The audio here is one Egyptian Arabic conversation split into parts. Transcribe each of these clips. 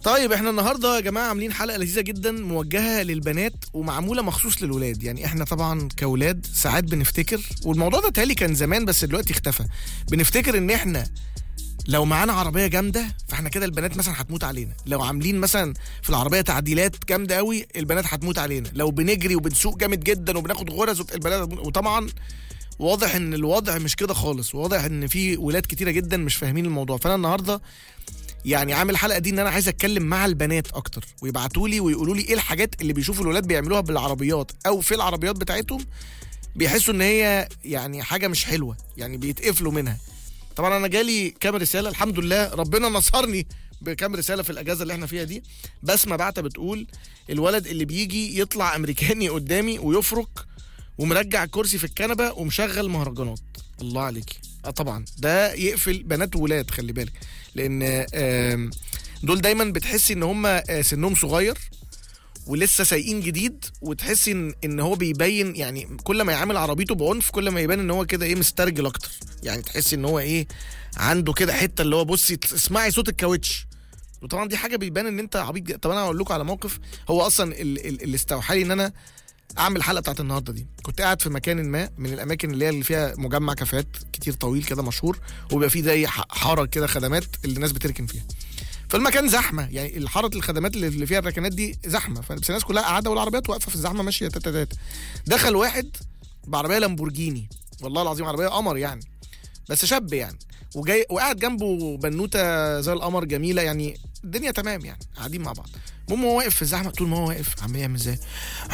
طيب احنا النهارده يا جماعه عاملين حلقه لذيذه جدا موجهه للبنات ومعموله مخصوص للولاد يعني احنا طبعا كاولاد ساعات بنفتكر والموضوع ده تالي كان زمان بس دلوقتي اختفى بنفتكر ان احنا لو معانا عربيه جامده فاحنا كده البنات مثلا هتموت علينا لو عاملين مثلا في العربيه تعديلات جامده قوي البنات هتموت علينا لو بنجري وبنسوق جامد جدا وبناخد غرز وبت- البنات هتموت. وطبعا واضح ان الوضع مش كده خالص واضح ان في ولاد كتيره جدا مش فاهمين الموضوع فانا النهارده يعني عامل الحلقه دي ان انا عايز اتكلم مع البنات اكتر ويبعتوا لي ويقولوا لي ايه الحاجات اللي بيشوفوا الولاد بيعملوها بالعربيات او في العربيات بتاعتهم بيحسوا ان هي يعني حاجه مش حلوه يعني بيتقفلوا منها طبعا انا جالي كام رساله الحمد لله ربنا نصرني بكام رساله في الاجازه اللي احنا فيها دي بسمه بعتة بتقول الولد اللي بيجي يطلع امريكاني قدامي ويفرك ومرجع الكرسي في الكنبه ومشغل مهرجانات الله عليكي اه طبعا ده يقفل بنات وولاد خلي بالك لان آم، دول دايما بتحسي ان هم آه، سنهم صغير ولسه سايقين جديد وتحسي ان ان هو بيبين يعني كل ما يعامل عربيته بعنف كل ما يبان ان هو كده ايه مسترجل اكتر يعني تحسي ان هو ايه عنده كده حته اللي هو بصي اسمعي صوت الكاوتش وطبعا دي حاجه بيبان ان انت عبيط جدا. طب انا هقول لكم على موقف هو اصلا ال- ال- اللي استوحى لي ان انا اعمل الحلقه بتاعت النهارده دي كنت قاعد في مكان ما من الاماكن اللي هي اللي فيها مجمع كافيهات كتير طويل كده مشهور وبيبقى فيه زي ح- حاره كده خدمات اللي الناس بتركن فيها فالمكان زحمه يعني الحاره الخدمات اللي- اللي فيها الركنات دي زحمه فبس الناس كلها قاعده والعربيات واقفه في الزحمه ماشيه تاتا تاتا دخل واحد بعربيه لامبورجيني والله العظيم عربيه قمر يعني بس شاب يعني وجاي وقاعد جنبه بنوته زي القمر جميله يعني الدنيا تمام يعني قاعدين مع بعض المهم هو واقف في الزحمه طول ما هو واقف عمال يعمل ازاي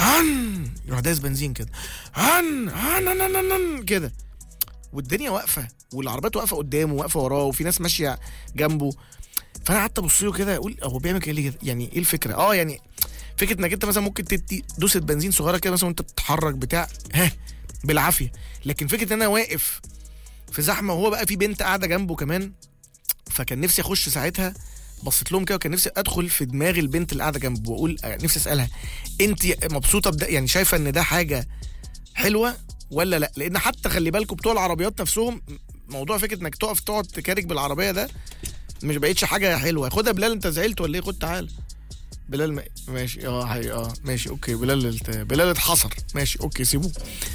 هن يروح دايس بنزين كده هن هن هن هن هن كده والدنيا واقفه والعربيات واقفه قدامه واقفه وراه وفي ناس ماشيه جنبه فانا قعدت ابص له كده اقول هو بيعمل ايه ليه كده؟ يعني ايه الفكره اه يعني فكره انك انت مثلا ممكن تدي دوسه بنزين صغيره كده مثلا وانت بتتحرك بتاع ها بالعافيه لكن فكره ان انا واقف في زحمه وهو بقى في بنت قاعده جنبه كمان فكان نفسي اخش ساعتها بصيت لهم كده وكان نفسي ادخل في دماغ البنت اللي قاعده جنبه واقول نفسي اسالها انت مبسوطه بده يعني شايفه ان ده حاجه حلوه ولا لا لان حتى خلي بالكم بتوع العربيات نفسهم موضوع فكره انك تقف تقعد تكارك بالعربيه ده مش بقتش حاجه حلوه خدها بلال انت زعلت ولا ايه خد تعال بلال ما- ماشي اه هي اه ماشي اوكي بلال الت- بلال اتحصر ماشي اوكي سيبوه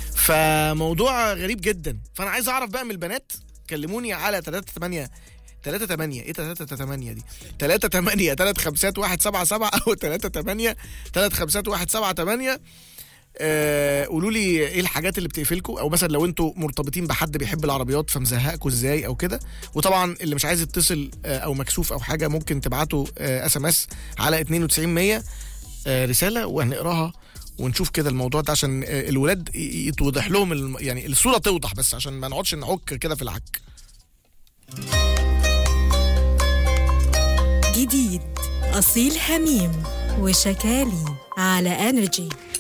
فموضوع غريب جدا فانا عايز اعرف بقى من البنات كلموني على 38 3 8 ايه 3 8 دي 3 8 3 5 1 7 7 او 3 8 3 5 1 7 8 آه، قولوا لي ايه الحاجات اللي بتقفلكم او مثلا لو انتوا مرتبطين بحد بيحب العربيات فمزهقكم ازاي او كده وطبعا اللي مش عايز يتصل آه، او مكسوف او حاجه ممكن تبعتوا اس ام اس على 9200 آه، رساله وهنقراها ونشوف كده الموضوع ده عشان آه، الولاد ي- يتوضح لهم الم- يعني الصوره توضح بس عشان ما نقعدش نعك كده في العك جديد أصيل حميم وشكالي على انرجي